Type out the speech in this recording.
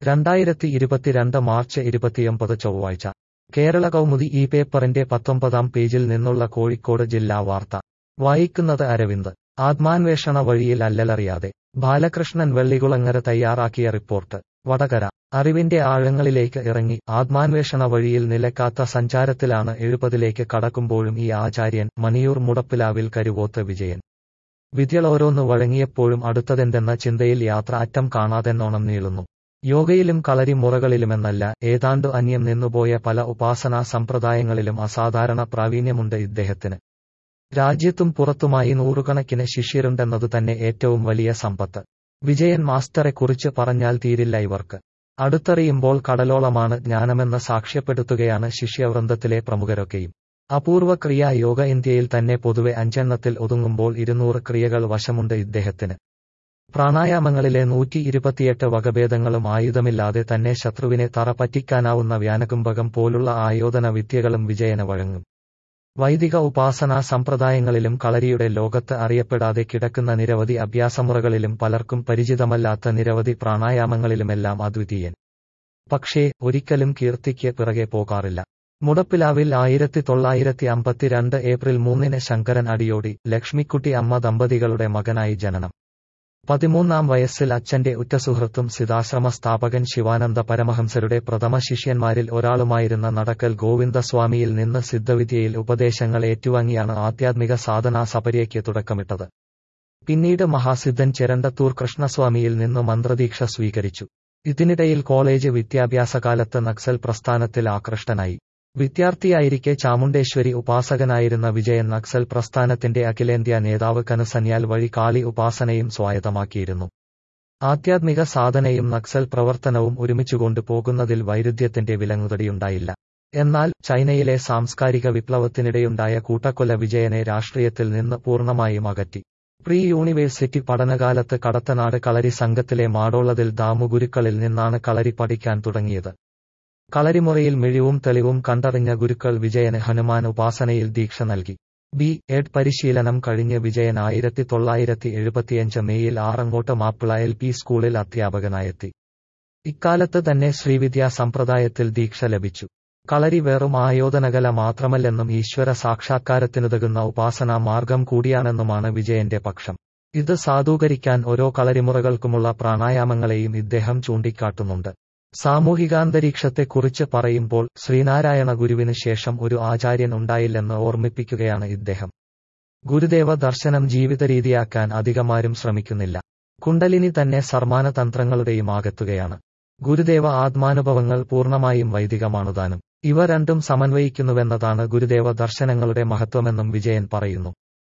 രണ്ടായിരത്തി ഇരുപത്തിരണ്ട് മാർച്ച് ഇരുപത്തിയൊമ്പത് ചൊവ്വാഴ്ച കേരള കൗമുദി ഈ പേപ്പറിന്റെ പത്തൊമ്പതാം പേജിൽ നിന്നുള്ള കോഴിക്കോട് ജില്ലാ വാർത്ത വായിക്കുന്നത് അരവിന്ദ് ആത്മാന്വേഷണ വഴിയിൽ അല്ലലറിയാതെ ബാലകൃഷ്ണൻ വെള്ളികുളങ്ങര തയ്യാറാക്കിയ റിപ്പോർട്ട് വടകര അറിവിന്റെ ആഴങ്ങളിലേക്ക് ഇറങ്ങി ആത്മാന്വേഷണ വഴിയിൽ നിലക്കാത്ത സഞ്ചാരത്തിലാണ് എഴുപതിലേക്ക് കടക്കുമ്പോഴും ഈ ആചാര്യൻ മണിയൂർ മുടപ്പിലാവിൽ കരുവോത്ത് വിജയൻ വിദ്യളോരോന്ന് വഴങ്ങിയപ്പോഴും അടുത്തതെന്തെന്ന ചിന്തയിൽ യാത്ര അറ്റം കാണാതെന്നോണം നീളുന്നു യോഗയിലും കളരി മുറകളിലുമെന്നല്ല ഏതാണ്ടു അന്യം നിന്നുപോയ പല ഉപാസനാ സമ്പ്രദായങ്ങളിലും അസാധാരണ പ്രാവീണ്യമുണ്ട് ഇദ്ദേഹത്തിന് രാജ്യത്തും പുറത്തുമായി നൂറുകണക്കിന് ശിഷ്യരുണ്ടെന്നതു തന്നെ ഏറ്റവും വലിയ സമ്പത്ത് വിജയൻ മാസ്റ്ററെക്കുറിച്ച് പറഞ്ഞാൽ തീരില്ല ഇവർക്ക് അടുത്തറിയുമ്പോൾ കടലോളമാണ് ജ്ഞാനമെന്ന് സാക്ഷ്യപ്പെടുത്തുകയാണ് ശിഷ്യവൃന്ദത്തിലെ പ്രമുഖരൊക്കെയും അപൂർവ ക്രിയാ യോഗ ഇന്ത്യയിൽ തന്നെ പൊതുവെ അഞ്ചെണ്ണത്തിൽ ഒതുങ്ങുമ്പോൾ ഇരുന്നൂറ് ക്രിയകൾ വശമുണ്ട് ഇദ്ദേഹത്തിന് പ്രാണായാമങ്ങളിലെ നൂറ്റി ഇരുപത്തിയെട്ട് വകഭേദങ്ങളും ആയുധമില്ലാതെ തന്നെ ശത്രുവിനെ തറ പറ്റിക്കാനാവുന്ന വ്യാനകുംഭകം പോലുള്ള ആയോധന വിദ്യകളും വിജയന് വഴങ്ങും വൈദിക ഉപാസനാ സമ്പ്രദായങ്ങളിലും കളരിയുടെ ലോകത്ത് അറിയപ്പെടാതെ കിടക്കുന്ന നിരവധി അഭ്യാസമുറകളിലും പലർക്കും പരിചിതമല്ലാത്ത നിരവധി പ്രാണായാമങ്ങളിലുമെല്ലാം അദ്വിതീയൻ പക്ഷേ ഒരിക്കലും കീർത്തിക്ക് പിറകെ പോകാറില്ല മുടപ്പിലാവിൽ ആയിരത്തി തൊള്ളായിരത്തി അമ്പത്തിരണ്ട് ഏപ്രിൽ മൂന്നിന് ശങ്കരൻ അടിയോടി ലക്ഷ്മിക്കുട്ടി അമ്മ ദമ്പതികളുടെ മകനായി ജനനം പതിമൂന്നാം വയസ്സിൽ അച്ഛന്റെ ഉറ്റസുഹൃത്തും സിതാശ്രമ സ്ഥാപകൻ ശിവാനന്ദ പരമഹംസരുടെ പ്രഥമ ശിഷ്യന്മാരിൽ ഒരാളുമായിരുന്ന നടക്കൽ ഗോവിന്ദസ്വാമിയിൽ നിന്ന് സിദ്ധവിദ്യയിൽ ഉപദേശങ്ങൾ ഏറ്റുവാങ്ങിയാണ് ആധ്യാത്മിക സാധനാ സപര്യയ്ക്ക് തുടക്കമിട്ടത് പിന്നീട് മഹാസിദ്ധൻ ചെരണ്ടത്തൂർ കൃഷ്ണസ്വാമിയിൽ നിന്ന് മന്ത്രദീക്ഷ സ്വീകരിച്ചു ഇതിനിടയിൽ കോളേജ് വിദ്യാഭ്യാസകാലത്ത് നക്സൽ പ്രസ്ഥാനത്തിൽ ആകൃഷ്ടനായി വിദ്യാർത്ഥിയായിരിക്കെ ചാമുണ്ടേശ്വരി ഉപാസകനായിരുന്ന വിജയൻ നക്സൽ പ്രസ്ഥാനത്തിന്റെ അഖിലേന്ത്യാ നേതാവ് കനുസന്യാൽ വഴി കാളി ഉപാസനയും സ്വായത്തമാക്കിയിരുന്നു ആധ്യാത്മിക സാധനയും നക്സൽ പ്രവർത്തനവും ഒരുമിച്ചുകൊണ്ടു പോകുന്നതിൽ വൈരുദ്ധ്യത്തിന്റെ വിലങ്ങുതടിയുണ്ടായില്ല എന്നാൽ ചൈനയിലെ സാംസ്കാരിക വിപ്ലവത്തിനിടെയുണ്ടായ കൂട്ടക്കൊല വിജയനെ രാഷ്ട്രീയത്തിൽ നിന്ന് പൂർണ്ണമായും അകറ്റി പ്രീ യൂണിവേഴ്സിറ്റി പഠനകാലത്ത് കടത്തനാട് കളരി സംഘത്തിലെ മാടോളതിൽ ദാമുഗുരുക്കളിൽ നിന്നാണ് കളരി പഠിക്കാൻ തുടങ്ങിയത് കളരിമുറയിൽ മിഴിവും തെളിവും കണ്ടറിഞ്ഞ ഗുരുക്കൾ വിജയന് ഹനുമാൻ ഉപാസനയിൽ ദീക്ഷ നൽകി ബി എഡ് പരിശീലനം കഴിഞ്ഞ് വിജയൻ ആയിരത്തി തൊള്ളായിരത്തി എഴുപത്തിയഞ്ച് മെയ്യിൽ ആറങ്ങോട്ട് മാപ്പിള എൽ പി സ്കൂളിൽ അധ്യാപകനായെത്തി ഇക്കാലത്ത് തന്നെ ശ്രീവിദ്യാ സമ്പ്രദായത്തിൽ ദീക്ഷ ലഭിച്ചു കളരി വെറും ആയോധനകല മാത്രമല്ലെന്നും ഈശ്വര സാക്ഷാത്കാരത്തിനുതകുന്ന ഉപാസനാ മാർഗം കൂടിയാണെന്നുമാണ് വിജയന്റെ പക്ഷം ഇത് സാധൂകരിക്കാൻ ഓരോ കളരിമുറകൾക്കുമുള്ള പ്രാണായാമങ്ങളെയും ഇദ്ദേഹം ചൂണ്ടിക്കാട്ടുന്നുണ്ട് സാമൂഹികാന്തരീക്ഷത്തെക്കുറിച്ച് പറയുമ്പോൾ ശ്രീനാരായണ ഗുരുവിന് ശേഷം ഒരു ആചാര്യൻ ഉണ്ടായില്ലെന്ന് ഓർമ്മിപ്പിക്കുകയാണ് ഇദ്ദേഹം ഗുരുദേവ ദർശനം ജീവിതരീതിയാക്കാൻ അധികമാരും ശ്രമിക്കുന്നില്ല കുണ്ടലിനി തന്നെ സർമാന തന്ത്രങ്ങളുടെയും ആകത്തുകയാണ് ഗുരുദേവ ആത്മാനുഭവങ്ങൾ പൂർണ്ണമായും വൈദികമാണുതാനും ഇവ രണ്ടും സമന്വയിക്കുന്നുവെന്നതാണ് ഗുരുദേവ ദർശനങ്ങളുടെ മഹത്വമെന്നും വിജയൻ പറയുന്നു